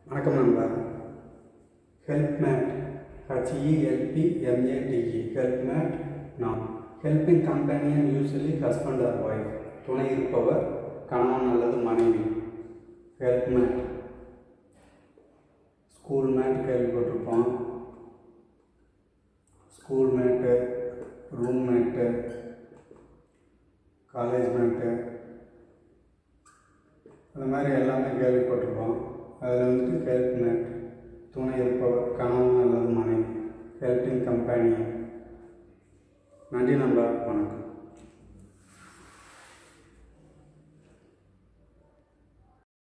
வணக்கம் நண்பா ஹெல்ப்மேட் ஹெச்இஎல்பிஎம்ஏடிஇ ஹெல்ப்மேட் நாம் helping companion usually husband or wife துணை இருப்பவர் கணவன் அல்லது மனைவி ஹெல்ப்மேட் ஸ்கூல் மேட் கேள்விப்பட்டிருப்போம் ஸ்கூல் மேட்டு ரூம் மேட்டு காலேஜ் மேட்டு அந்த மாதிரி எல்லாமே கேள்விப்பட்டிருப்போம் அதில் வந்துட்டு ஹெல்ப் மேட் துணை இருப்பவர் கணவன் அல்லது மனைவி ஹெல்பிங் கம்பெனி நன்றி நண்பா வணக்கம்